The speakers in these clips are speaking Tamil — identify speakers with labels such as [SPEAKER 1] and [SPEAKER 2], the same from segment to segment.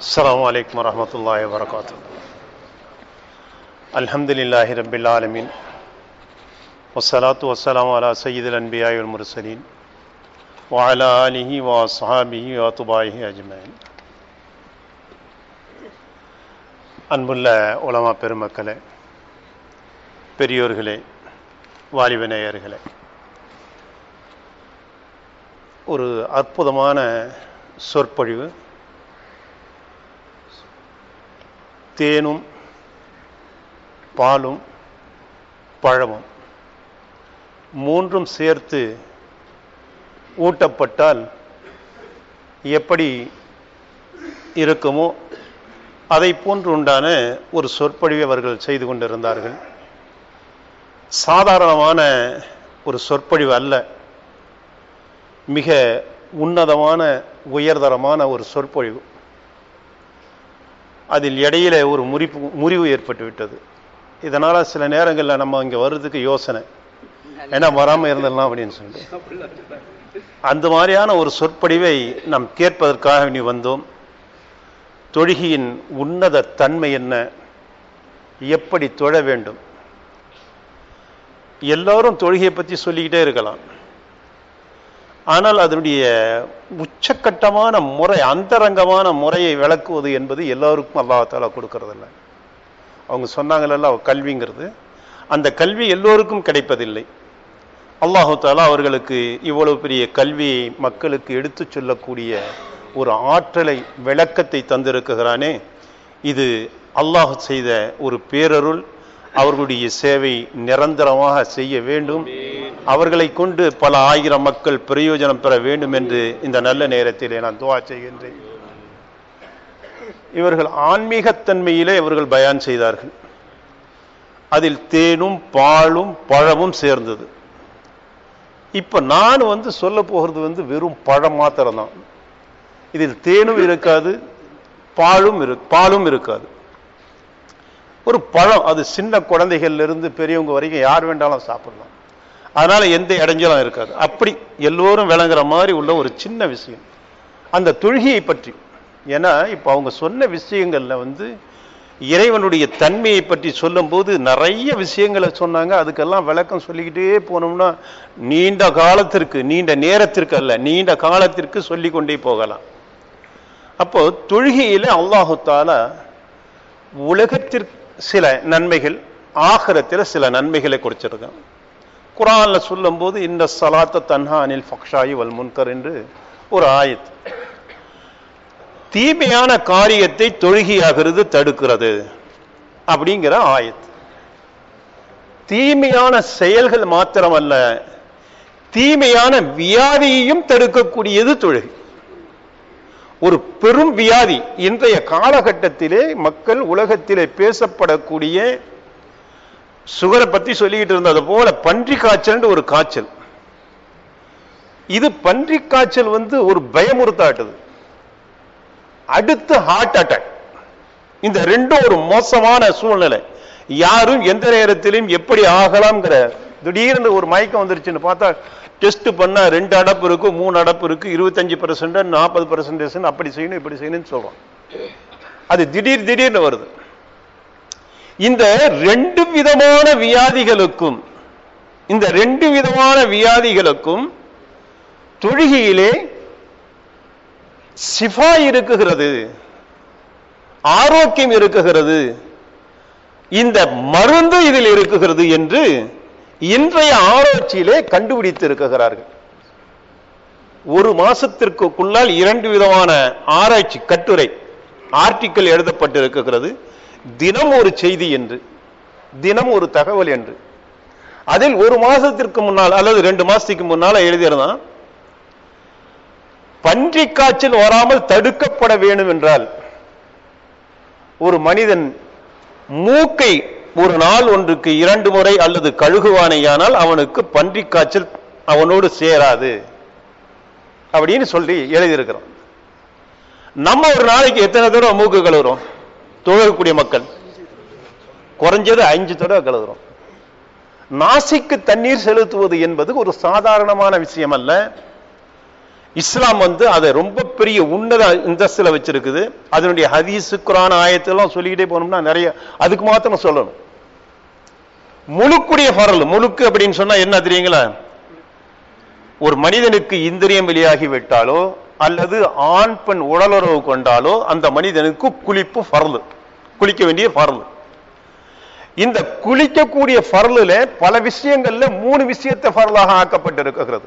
[SPEAKER 1] السلام عليكم ورحمة الله وبركاته الحمد لله رب العالمين والصلاة والسلام على سيد الأنبياء والمرسلين وعلى آله وأصحابه وأتباعه أجمعين அன்புள்ள உலமா பெருமக்களே பெரியோர்களே வாலிப நேயர்களே ஒரு அற்புதமான சொற்பொழிவு தேனும் பாலும் பழமும் மூன்றும் சேர்த்து ஊட்டப்பட்டால் எப்படி இருக்குமோ அதை போன்று உண்டான ஒரு சொற்பொழிவை அவர்கள் செய்து கொண்டிருந்தார்கள் சாதாரணமான ஒரு சொற்பொழிவு அல்ல மிக உன்னதமான உயர்தரமான ஒரு சொற்பொழிவு அதில் இடையில ஒரு முறிப்பு முறிவு ஏற்பட்டு விட்டது இதனால சில நேரங்களில் நம்ம இங்க வர்றதுக்கு யோசனை ஏன்னா வராம இருந்துடலாம் அப்படின்னு சொல்லிட்டு அந்த மாதிரியான ஒரு சொற்பொழிவை நாம் கேட்பதற்காக நீ வந்தோம் தொழுகையின் உன்னத தன்மை என்ன எப்படி தொழ வேண்டும் எல்லாரும் தொழுகையை பற்றி சொல்லிக்கிட்டே இருக்கலாம் ஆனால் அதனுடைய உச்சக்கட்டமான முறை அந்தரங்கமான முறையை விளக்குவது என்பது எல்லாருக்கும் அல்லாஹால கொடுக்கறதில்ல அவங்க சொன்னாங்கல்ல கல்விங்கிறது அந்த கல்வி எல்லோருக்கும் கிடைப்பதில்லை அல்லாஹு தாலா அவர்களுக்கு இவ்வளவு பெரிய கல்வியை மக்களுக்கு எடுத்து சொல்லக்கூடிய ஒரு ஆற்றலை விளக்கத்தை தந்திருக்குகிறானே இது அல்லாஹ் செய்த ஒரு பேரருள் அவர்களுடைய சேவை நிரந்தரமாக செய்ய வேண்டும் அவர்களை கொண்டு பல ஆயிரம் மக்கள் பிரயோஜனம் பெற வேண்டும் என்று இந்த நல்ல நேரத்திலே நான் துவா செய்கின்றேன் இவர்கள் ஆன்மீகத்தன்மையிலே இவர்கள் பயான் செய்தார்கள் அதில் தேனும் பாலும் பழமும் சேர்ந்தது இப்ப நான் வந்து சொல்ல போகிறது வந்து வெறும் பழம் மாத்திரம்தான் இதில் தேனும் இருக்காது பாலும் இரு பாலும் இருக்காது ஒரு பழம் அது சின்ன குழந்தைகள்ல இருந்து பெரியவங்க வரைக்கும் யார் வேண்டாலும் சாப்பிடலாம் அதனால எந்த இடைஞ்சலும் இருக்காது அப்படி எல்லோரும் விளங்குற மாதிரி உள்ள ஒரு சின்ன விஷயம் அந்த தொழுகையை பற்றி ஏன்னா இப்ப அவங்க சொன்ன விஷயங்கள்ல வந்து இறைவனுடைய தன்மையை பற்றி சொல்லும்போது நிறைய விஷயங்களை சொன்னாங்க அதுக்கெல்லாம் விளக்கம் சொல்லிக்கிட்டே போனோம்னா நீண்ட காலத்திற்கு நீண்ட நேரத்திற்கு அல்ல நீண்ட காலத்திற்கு சொல்லி கொண்டே போகலாம் அப்போ தொழுகையில அல்லாஹு தாலா உலகத்திற்கு சில நன்மைகள் ஆகரத்தில் சில நன்மைகளை கொடுச்சிருக்கான் குரான்ல சொல்லும் போது இந்த சலாத்த தன்ஹா அனில் ஃபக்ஷாயி வல் முன்கர் என்று ஒரு ஆயத் தீமையான காரியத்தை தொழுகையாகிறது தடுக்கிறது அப்படிங்கிற ஆயத் தீமையான செயல்கள் மாத்திரமல்ல தீமையான வியாதியையும் தடுக்கக்கூடியது தொழுகை ஒரு பெரும் வியாதி இன்றைய காலகட்டத்திலே மக்கள் உலகத்திலே பேசப்படக்கூடிய சுகரை பத்தி சொல்லிக்கிட்டு இருந்தது போல பன்றி காய்ச்சல் ஒரு காய்ச்சல் இது பன்றி காய்ச்சல் வந்து ஒரு பயமுறுத்தாட்டுது அடுத்து ஹார்ட் அட்டாக் இந்த ரெண்டும் ஒரு மோசமான சூழ்நிலை யாரும் எந்த நேரத்திலும் எப்படி ஆகலாம்ங்கிற திடீர்னு ஒரு மயக்கம் வந்துருச்சுன்னு பார்த்தா டெஸ்ட் பண்ணா ரெண்டு அடப்பு இருக்கு மூணு அடப்பு இருக்கு இருபத்தஞ்சு பர்சன்ட் நாற்பது பர்சன்டேஜ் அப்படி செய்யணும் இப்படி செய்யணும்னு சொல்றோம் அது திடீர் திடீர்னு வருது இந்த ரெண்டு விதமான வியாதிகளுக்கும் இந்த ரெண்டு விதமான வியாதிகளுக்கும் தொழுகையிலே சிஃபா இருக்குகிறது ஆரோக்கியம் இருக்குகிறது இந்த மருந்து இதில் இருக்குகிறது என்று இன்றைய ஆராய்ச்சியிலே கண்டுபிடித்து இருக்கிறார்கள் ஒரு மாசத்திற்குள்ளால் இரண்டு விதமான ஆராய்ச்சி கட்டுரை ஆர்டிக்கல் எழுதப்பட்டிருக்கிறது தினம் ஒரு செய்தி என்று தினம் ஒரு தகவல் என்று அதில் ஒரு மாசத்திற்கு முன்னால் அல்லது ரெண்டு மாசத்துக்கு முன்னால எழுதியிருந்தான் பன்றி காய்ச்சல் வராமல் தடுக்கப்பட வேண்டும் என்றால் ஒரு மனிதன் மூக்கை ஒரு நாள் ஒன்றுக்கு இரண்டு முறை அல்லது கழுகுவானையானால் அவனுக்கு பன்றி காய்ச்சல் அவனோடு சேராது அப்படின்னு சொல்லி எழுதியிருக்கிறோம் நம்ம ஒரு நாளைக்கு எத்தனை தடவை மூக்கு கழுவுறோம் தொழக்கூடிய மக்கள் குறைஞ்சது அஞ்சு தடவை கழுவுறோம் நாசிக்கு தண்ணீர் செலுத்துவது என்பது ஒரு சாதாரணமான விஷயம் அல்ல இஸ்லாம் வந்து அதை ரொம்ப பெரிய உன்னத இந்தஸ்துல வச்சிருக்குது அதனுடைய ஹதீஸ் குரான் ஆயத்தெல்லாம் சொல்லிக்கிட்டே போனோம்னா நிறைய அதுக்கு மாத்திரம் சொல்லணும் முழுக்குடைய பரல் முழுக்கு அப்படின்னு சொன்னா என்ன தெரியுங்களா ஒரு மனிதனுக்கு இந்திரியம் வெளியாகி விட்டாலோ அல்லது ஆண் பெண் உடலுறவு கொண்டாலோ அந்த மனிதனுக்கு குளிப்பு பரல் குளிக்க வேண்டிய பரல் இந்த குளிக்கக்கூடிய பரலுல பல விஷயங்கள்ல மூணு விஷயத்தை பரலாக ஆக்கப்பட்டிருக்கிறது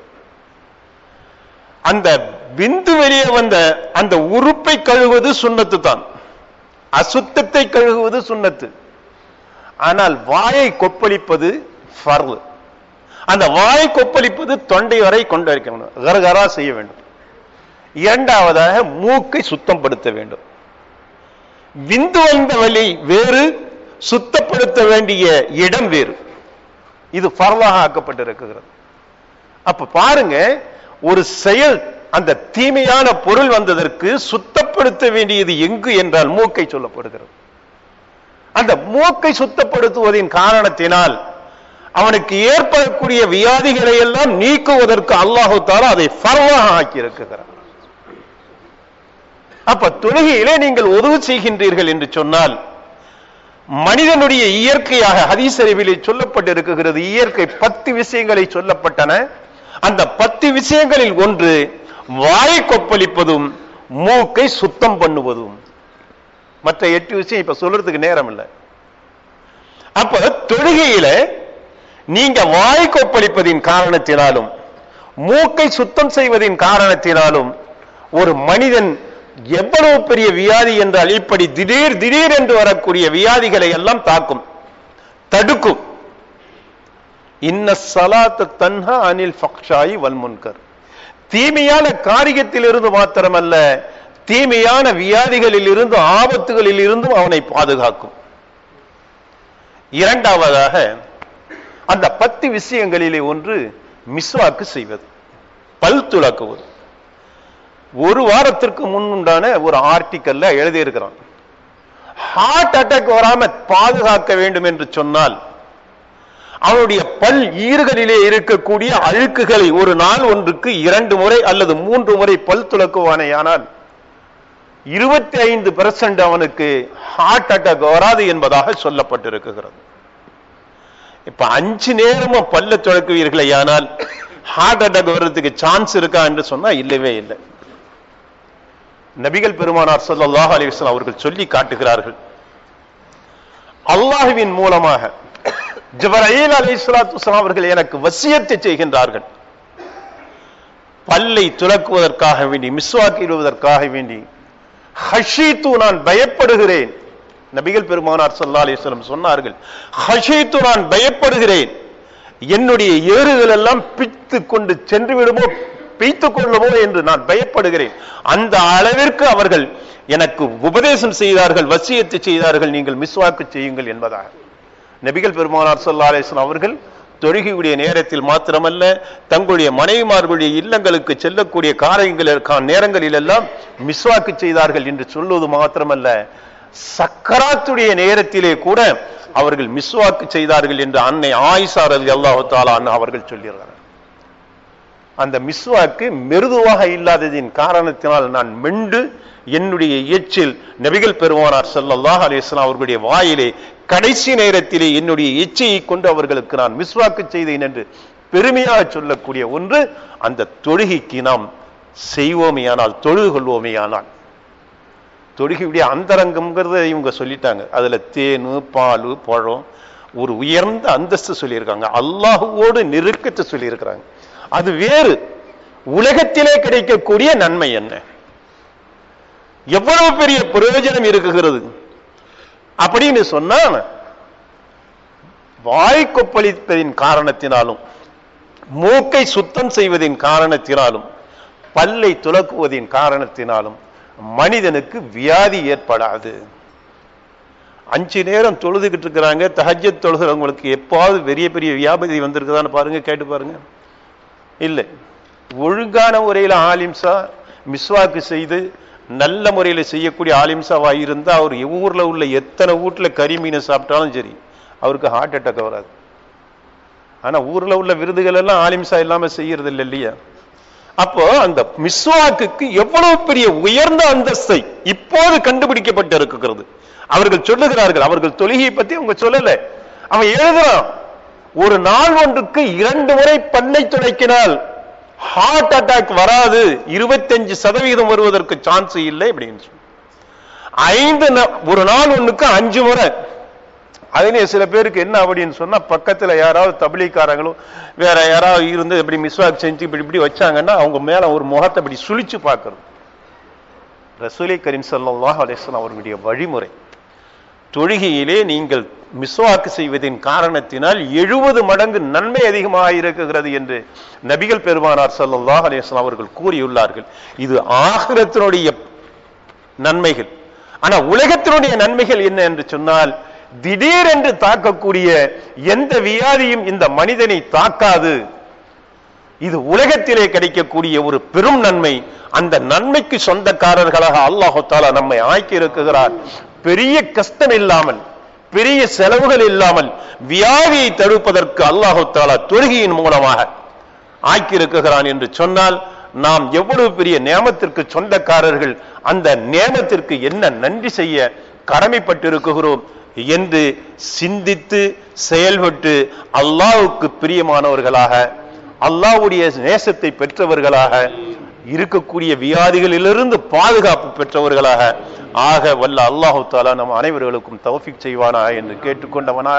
[SPEAKER 1] அந்த விந்து வெளியே வந்த அந்த உறுப்பை கழுவது சுண்ணத்து தான் அசுத்தத்தை கழுகுவது சுண்ணத்து ஆனால் வாயை கொப்பளிப்பது ஃபர்லு அந்த வாயை கொப்பளிப்பது தொண்டை வரை கொண்டு வைக்கணும் கரகரா செய்ய வேண்டும் இரண்டாவதாக மூக்கை சுத்தப்படுத்த வேண்டும் விந்து வந்த வழி வேறு சுத்தப்படுத்த வேண்டிய இடம் வேறு இது ஃபர்லாக ஆக்கப்பட்டிருக்கிறது அப்ப பாருங்க ஒரு செயல் அந்த தீமையான பொருள் வந்ததற்கு சுத்தப்படுத்த வேண்டியது எங்கு என்றால் மூக்கை சொல்லப்படுகிறது அந்த மூக்கை சுத்தப்படுத்துவதின் காரணத்தினால் அவனுக்கு ஏற்படக்கூடிய வியாதிகளை எல்லாம் நீக்குவதற்கு அல்லாஹு தாலா அதை ஃபர்வாக ஆக்கி இருக்கிறார் அப்ப தொழுகையிலே நீங்கள் உதவு செய்கின்றீர்கள் என்று சொன்னால் மனிதனுடைய இயற்கையாக ஹதீசறிவிலே சொல்லப்பட்டிருக்கிறது இயற்கை பத்து விஷயங்களை சொல்லப்பட்டன அந்த பத்து விஷயங்களில் ஒன்று வாயை கொப்பளிப்பதும் மூக்கை சுத்தம் பண்ணுவதும் மற்ற எட்டு விஷயம் இப்ப சொல்றதுக்கு நேரம் இல்லை அப்ப தொழுகையில நீங்க வாய் கொப்பளிப்பதின் காரணத்தினாலும் மூக்கை சுத்தம் செய்வதின் காரணத்தினாலும் ஒரு மனிதன் எவ்வளவு பெரிய வியாதி என்றால் இப்படி திடீர் திடீர் என்று வரக்கூடிய வியாதிகளை எல்லாம் தாக்கும் தடுக்கும் இன்ன சலாத்து தன்ஹா அனில் ஃபக்ஷாயி வல்முன்கர் தீமையான காரியத்திலிருந்து மாத்திரமல்ல தீமையான வியாதிகளில் இருந்து ஆபத்துகளில் இருந்தும் அவனை பாதுகாக்கும் இரண்டாவதாக அந்த பத்து விஷயங்களிலே ஒன்று மிஸ்வாக்கு செய்வது பல் துளக்குவது ஒரு வாரத்திற்கு முன் உண்டான ஒரு ஆர்டிக்கல்ல எழுதியிருக்கிறான் ஹார்ட் அட்டாக் வராம பாதுகாக்க வேண்டும் என்று சொன்னால் அவனுடைய பல் ஈறுகளிலே இருக்கக்கூடிய அழுக்குகளை ஒரு நாள் ஒன்றுக்கு இரண்டு முறை அல்லது மூன்று முறை பல் துளக்குவானேயானால் இருபத்தி ஐந்து பெர்சன்ட் அவனுக்கு ஹார்ட் அட்டாக் வராது என்பதாக சொல்லப்பட்டிருக்கிறது இப்ப அஞ்சு நேரமும் பல்ல துளக்குவீர்களே ஆனால் ஹார்ட் அட்டாக் வர்றதுக்கு சான்ஸ் இருக்கா என்று சொன்னா இல்லவே இல்லை நபிகள் பெருமானார் ஸல்லல்லாஹு அலைஹி வஸல்லம் அவர்கள் சொல்லி காட்டுகிறார்கள் அல்லாஹ்வின் மூலமாக ஜிப்ரீல் அலைஹிஸ்ஸலாத்து வஸலாம் அவர்கள் எனக்கு வசியத்தை செய்கின்றார்கள் பல்லை துலக்குவதற்காக வேண்டி மிஸ்வாக் இடுவதற்காக வேண்டி ஹஷீத்து நான் பயப்படுகிறேன் நபிகள் பெருமானார் ஸல்லல்லாஹு அலைஹி வஸல்லம் சொன்னார்கள் ஹஷீத்து நான் பயப்படுகிறேன் என்னுடைய ஏறுகள் எல்லாம் பித்து கொண்டு சென்று விடுமோ பெய்த்துக் கொள்ளுமோ என்று நான் பயப்படுகிறேன் அந்த அளவிற்கு அவர்கள் எனக்கு உபதேசம் செய்தார்கள் வசியத்தை செய்தார்கள் நீங்கள் மிஸ்வாக்கு செய்யுங்கள் என்பதாக நபிகள் பெருமானார் ஸல்லல்லாஹு அலைஹி வஸல்லம் அவர்கள் தொழுகையுடைய நேரத்தில் மாத்திரமல்ல தங்களுடைய மனைவிமார்களுடைய இல்லங்களுக்கு செல்லக்கூடிய காரியங்களுக்கான நேரங்களில் எல்லாம் மிஸ்வாக்கு செய்தார்கள் என்று சொல்வது மாத்திரமல்ல சக்கராத்துடைய நேரத்திலே கூட அவர்கள் மிஸ்வாக்கு செய்தார்கள் என்று அன்னை ஆயிஷா ரலி அல்லாஹு தாலா அவர்கள் சொல்லியிருக்கிறார் அந்த மிஸ்வாக்கு மிருதுவாக இல்லாததின் காரணத்தினால் நான் மெண்டு என்னுடைய எச்சில் நபிகள் பெருமானார் ஸல்லல்லாஹு அலைஹி வஸல்லம் அவர்களுடைய வாயிலே கடைசி நேரத்திலே என்னுடைய எச்சையை கொண்டு அவர்களுக்கு நான் மிஸ்வாக்கு செய்தேன் என்று பெருமையாக சொல்லக்கூடிய ஒன்று அந்த தொழுகைக்கு நாம் செய்வோமேயானால் தொழுது கொள்வோமேயானால் தொழுகையுடைய அந்தரங்கம்ங்கிறத இவங்க சொல்லிட்டாங்க அதுல தேனு பால் பழம் ஒரு உயர்ந்த அந்தஸ்து சொல்லியிருக்காங்க அல்லாஹுவோடு நெருக்கத்தை சொல்லியிருக்கிறாங்க அது வேறு உலகத்திலே கிடைக்கக்கூடிய நன்மை என்ன எவ்வளவு பெரிய பிரயோஜனம் இருக்குகிறது அப்படின்னு சொன்னா வாய் கொப்பளிப்பதின் காரணத்தினாலும் மூக்கை சுத்தம் செய்வதின் காரணத்தினாலும் பல்லை துலக்குவதின் காரணத்தினாலும் மனிதனுக்கு வியாதி ஏற்படாது அஞ்சு நேரம் தொழுதுகிட்டு இருக்கிறாங்க தஹஜத் தொழுகிறவங்களுக்கு எப்பாவது பெரிய பெரிய வியாபதி வந்திருக்குதான்னு பாருங்க கேட்டு பாருங்க இல்லை ஒழுங்கான முறையில் ஆலிம்சா மிஸ்வாக்கு செய்து நல்ல முறையில் செய்யக்கூடிய ஆலிம்சாவா இருந்தா அவர் ஊர்ல உள்ள எத்தனை வீட்டுல கறி மீனை சாப்பிட்டாலும் சரி அவருக்கு ஹார்ட் அட்டாக் வராது ஆனா ஊர்ல உள்ள விருதுகள் எல்லாம் ஆலிம்சா இல்லாம செய்யறது இல்லை இல்லையா அப்போ அந்த மிஸ்வாக்குக்கு எவ்வளவு பெரிய உயர்ந்த அந்தஸ்தை இப்போது கண்டுபிடிக்கப்பட்டு இருக்கிறது அவர்கள் சொல்லுகிறார்கள் அவர்கள் தொழுகையை பத்தி அவங்க சொல்லல அவன் எழுதுறான் ஒரு நாள் ஒன்றுக்கு இரண்டு முறை பல்லை துடைக்கினால் ஹார்ட் அட்டாக் வராது இருபத்தஞ்சு சதவீதம் வருவதற்கு சான்ஸ் இல்லை அப்படின்னு சொல்லி. ஐந்து நா- ஒரு நாள் ஒண்ணுக்கு அஞ்சு முறை அதுலயே சில பேருக்கு என்ன அப்படின்னு சொன்னா பக்கத்துல யாராவது தபிலிக்காரங்களும் வேற யாராவது இருந்து இப்படி மிஸ்வாக் செஞ்சு இப்படி இப்படி வச்சாங்கன்னா அவங்க மேல ஒரு முகத்தை இப்படி சுழிச்சு பார்க்கறது ரசூலை கரீம் ஸல்லல்லாஹு அலைஹி வஸல்லம் அவர்களுடைய வழிமுறை தொழுகையிலே நீங்கள் மிஸ்வாக்கு செய்வதின் காரணத்தினால் எழுபது மடங்கு நன்மை அதிகமாக இருக்குகிறது என்று நபிகள் பெருமானார் ஸல்லல்லாஹு அலைஹி வஸல்லம் அவர்கள் கூறியுள்ளார்கள் இது ஆகிரத்தினுடைய நன்மைகள் ஆனா உலகத்தினுடைய நன்மைகள் என்ன என்று சொன்னால் திடீரென்று தாக்கக்கூடிய எந்த வியாதியும் இந்த மனிதனை தாக்காது இது உலகத்திலே கிடைக்கக்கூடிய ஒரு பெரும் நன்மை அந்த நன்மைக்கு சொந்தக்காரர்களாக அல்லாஹு தாலா நம்மை ஆக்கி இருக்குகிறார் பெரிய கஷ்டம் இல்லாமல் பெரிய செலவுகள் இல்லாமல் வியாதியை தடுப்பதற்கு அல்லாஹு தாலா தொழுகையின் மூலமாக ஆக்கியிருக்கிறான் என்று சொன்னால் நாம் எவ்வளவு பெரிய நியமத்திற்கு சொந்தக்காரர்கள் அந்த நியமத்திற்கு என்ன நன்றி செய்ய கடமைப்பட்டிருக்கிறோம் என்று சிந்தித்து செயல்பட்டு அல்லாஹ்வுக்கு பிரியமானவர்களாக அல்லாஹ்வுடைய நேசத்தை பெற்றவர்களாக இருக்கக்கூடிய வியாதிகளிலிருந்து பாதுகாப்பு பெற்றவர்களாக ஆக வல்ல அல்லாஹு தாலா நம் அனைவர்களுக்கும் தௌஃபிக் செய்வானா என்று கேட்டுக்கொண்டவனாக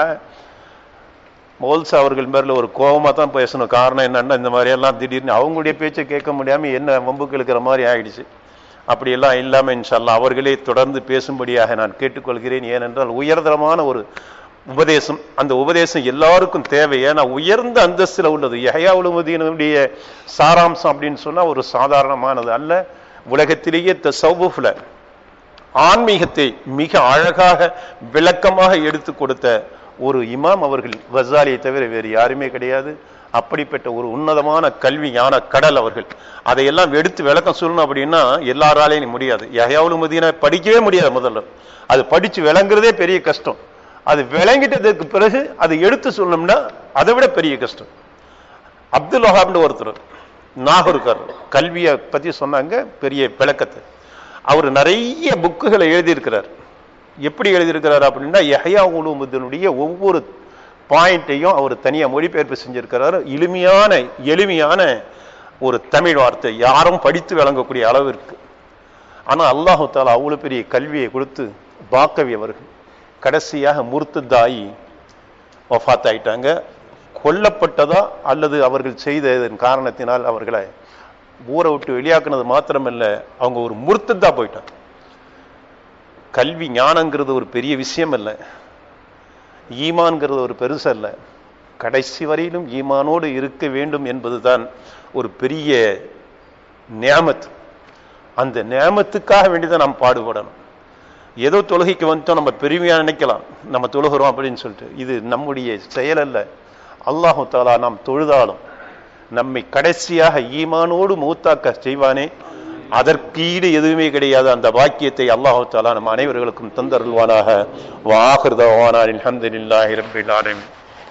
[SPEAKER 1] மோல்சா அவர்கள் பேர்ல ஒரு கோபமா தான் பேசணும் காரணம் என்னன்னா இந்த மாதிரி எல்லாம் திடீர்னு அவங்களுடைய பேச்சை கேட்க முடியாம என்ன வம்புக்கு இழுக்கிற மாதிரி ஆயிடுச்சு அப்படி எல்லாம் இல்லாம இன்ஷால்லா அவர்களே தொடர்ந்து பேசும்படியாக நான் கேட்டுக்கொள்கிறேன் ஏனென்றால் உயர்தரமான ஒரு உபதேசம் அந்த உபதேசம் எல்லாருக்கும் தேவை ஏன்னா உயர்ந்த அந்தஸ்துல உள்ளது யஹயாவுலுமதீனுடைய சாராம்சம் அப்படின்னு சொன்னா ஒரு சாதாரணமானது அல்ல உலகத்திலேயே தசவுஃப்ல ஆன்மீகத்தை மிக அழகாக விளக்கமாக எடுத்து கொடுத்த ஒரு இமாம் அவர்கள் வசாலியை தவிர வேறு யாருமே கிடையாது அப்படிப்பட்ட ஒரு உன்னதமான கல்வி ஞான கடல் அவர்கள் அதையெல்லாம் எடுத்து விளக்கம் சொல்லணும் அப்படின்னா எல்லாராலையும் முடியாது யஹயாவுல் மதீனா படிக்கவே முடியாது முதல்ல அது படிச்சு விளங்குறதே பெரிய கஷ்டம் அது விளங்கிட்டதுக்கு பிறகு அதை எடுத்து சொல்லணும்னா அதை விட பெரிய கஷ்டம் அப்துல் வஹாப்னு ஒருத்தர் நாகூர்கார் கல்வியை பத்தி சொன்னாங்க பெரிய விளக்கத்தை அவர் நிறைய புக்குகளை எழுதியிருக்கிறார் எப்படி எழுதியிருக்கிறார் அப்படின்னா யஹயா உலூமுதனுடைய ஒவ்வொரு பாயிண்ட்டையும் அவர் தனியா மொழிபெயர்ப்பு செஞ்சிருக்கிறார் எளிமையான எளிமையான ஒரு தமிழ் வார்த்தை யாரும் படித்து விளங்கக்கூடிய அளவிற்கு ஆனா அல்லாஹு தாலா அவ்வளவு பெரிய கல்வியை கொடுத்து பாக்கவி அவர்கள் கடைசியாக முர்த்ததாயி வஃபாத் ஆயிட்டாங்க கொல்லப்பட்டதா அல்லது அவர்கள் செய்ததன் காரணத்தினால் அவர்களை ஊரை விட்டு வெளியாக்குனது மாத்திரமல்ல அவங்க ஒரு முர்த்ததா போயிட்டாங்க கல்வி ஞானங்கிறது ஒரு பெரிய விஷயம் அல்ல ஈமான்ங்கிறது ஒரு பெருசு அல்ல கடைசி வரையிலும் ஈமானோடு இருக்க வேண்டும் என்பதுதான் ஒரு பெரிய நியாமத் அந்த நியாமத்துக்காக வேண்டிதான் நாம் பாடுபடணும் ஏதோ தொழுகைக்கு வந்துட்டோம் நம்ம பெருமையா நினைக்கலாம் நம்ம தொழுகிறோம் அப்படின்னு சொல்லிட்டு இது நம்முடைய செயல் அல்ல அல்லாஹு தாலா நாம் தொழுதாலும் நம்மை கடைசியாக ஈமானோடு மூத்தாக்க செய்வானே அதற்கீடு எதுவுமே கிடையாது அந்த வாக்கியத்தை அல்லாஹு தாலா நம் அனைவர்களுக்கும் தந்தருள்வானாக வாகிருதவானார் அல்ஹம்துலில்லாஹி ரப்பில் ஆலமீன்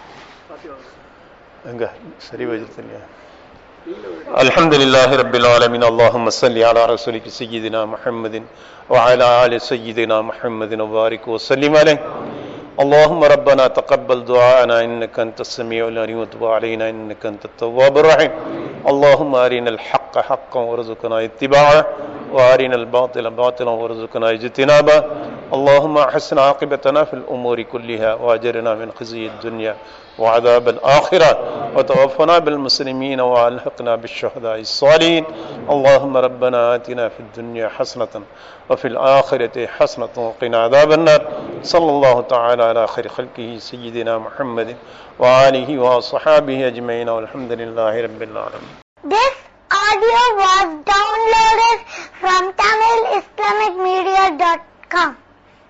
[SPEAKER 1] எங்க சரி வச்சிருக்கீங்க الحمد لله رب العالمين اللهم صل على رسولك سيدنا محمد وعلى آل سيدنا محمد وبارك وسلم عليه اللهم ربنا تقبل دعاءنا انك انت السميع العليم وتب علينا انك انت التواب الرحيم اللهم ارنا الحق حقا وارزقنا اتباعه وارنا الباطل باطلا وارزقنا اجتنابه اللهم احسن عاقبتنا في الامور كلها واجرنا من خزي الدنيا وعذاب الآخرة وتوفنا بالمسلمين وألحقنا بالشهداء الصالحين اللهم ربنا آتنا في الدنيا حسنة وفي الآخرة حسنة وقنا عذاب النار صلى الله تعالى على خير خلقه سيدنا محمد وآله وصحابه أجمعين والحمد لله رب العالمين
[SPEAKER 2] This audio was downloaded from TamilIslamicMedia.com.